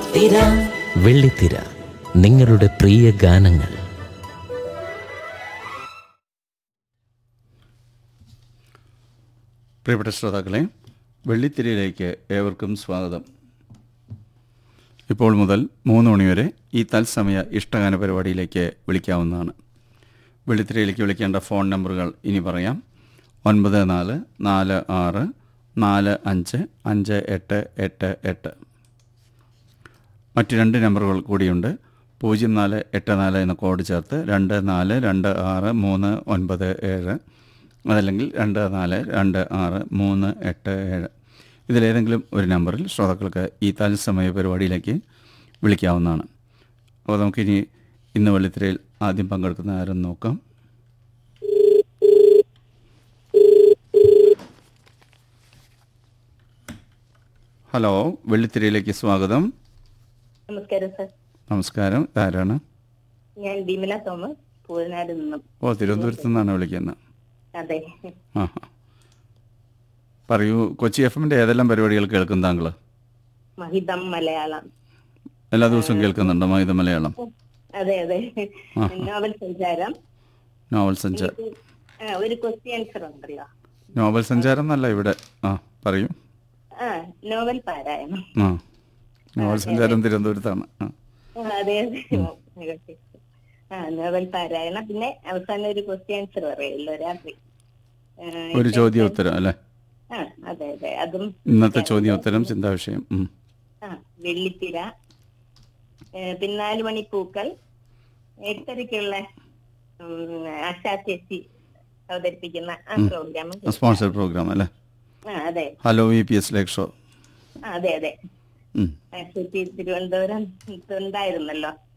വെള്ളിത്തിര വെള്ളിത്തിര നിങ്ങളുടെ പ്രിയ ഗാനങ്ങൾ പ്രിയപ്പെട്ട ശ്രോതാക്കളെ വെള്ളിത്തിരയിലേക്ക് ഏവർക്കും സ്വാഗതം ഇപ്പോൾ മുതൽ മൂന്ന് മണിവരെ ഈ തത്സമയ ഇഷ്ടഗാന പരിപാടിയിലേക്ക് വിളിക്കാവുന്നതാണ് വെള്ളിത്തിരയിലേക്ക് വിളിക്കേണ്ട ഫോൺ നമ്പറുകൾ ഇനി പറയാം ഒൻപത് നാല് നാല് ആറ് നാല് അഞ്ച് അഞ്ച് എട്ട് എട്ട് എട്ട് മറ്റ് രണ്ട് നമ്പറുകൾ കൂടിയുണ്ട് പൂജ്യം നാല് എട്ട് നാല് എന്ന കോഡ് ചേർത്ത് രണ്ട് നാല് രണ്ട് ആറ് മൂന്ന് ഒൻപത് ഏഴ് അതല്ലെങ്കിൽ രണ്ട് നാല് രണ്ട് ആറ് മൂന്ന് എട്ട് ഏഴ് ഇതിലേതെങ്കിലും ഒരു നമ്പറിൽ ശ്രോതാക്കൾക്ക് ഈ തത്സമയ പരിപാടിയിലേക്ക് വിളിക്കാവുന്നതാണ് അപ്പോൾ നമുക്കിനി ഇന്ന് വെള്ളിത്തിരയിൽ ആദ്യം പങ്കെടുക്കുന്ന ആരെന്ന് നോക്കാം ഹലോ വെള്ളിത്തിരയിലേക്ക് സ്വാഗതം നമസ്കാരം സർ നമസ്കാരം ആരാണ് ഞാൻ ബിമല തോമസ് പൂരനാട് നിന്നും ഓ തിരുവനന്തപുരത്ത് നിന്നാണ് വിളിക്കുന്നത് അതെ ആ ആ. പറയൂ കൊച്ചി എഫ് എമ്മിൻ്റെ ഏതെല്ലാം പരിപാടികൾ കേൾക്കും താങ്കൾ മഹിതം മലയാളം എല്ലാ ദിവസവും കേൾക്കുന്നുണ്ടോ മഹിത മലയാളം അതെ അതെ ആ. നോവൽ സഞ്ചാരം നോവൽ സഞ്ചാരം ആ, ഒരു ക്വസ്റ്റ്യൻ ആൻസർ ഉണ്ടല്ലോ നോവൽ സഞ്ചാരം എന്നല്ല ഇവിടെ ആ പറയൂ ആ നോവൽ പാരായണം ആ നോവൽ സഞ്ചാരം തിരുവനന്തപുരത്താണ് ആ ആ, അതെ അതെ ആ നോവൽ പാരായണം പിന്നെ അവസാനം ഒരു ക്വസ്റ്റ്യൻ ആൻസർ പറയുമല്ലോ രാത്രി ആ, ഒരു ചോദ്യ ഉത്തരം അല്ലേ ആ അതെ അതെ അതും ഇന്നത്തെ ചോദ്യ ഉത്തരം ചിന്താവിഷയം ഉം. ആ വെള്ളിത്തിര ഏ, പിന്നാല് മണി പൂക്കൾ എട്ടരയ്ക്കുള്ള ഉം, ആശാ ചേച്ചി അവതരിപ്പിക്കുന്ന ആ പ്രോഗ്രാം സ്പോൺസർ പ്രോഗ്രാം അല്ലേ ആ അതെ hello V P S Lakeshore ആ, അതെ അതെ ഉം. ആ, ചേച്ചി തിരുവനന്തപുരം ഉണ്ടായിരുന്നല്ലോ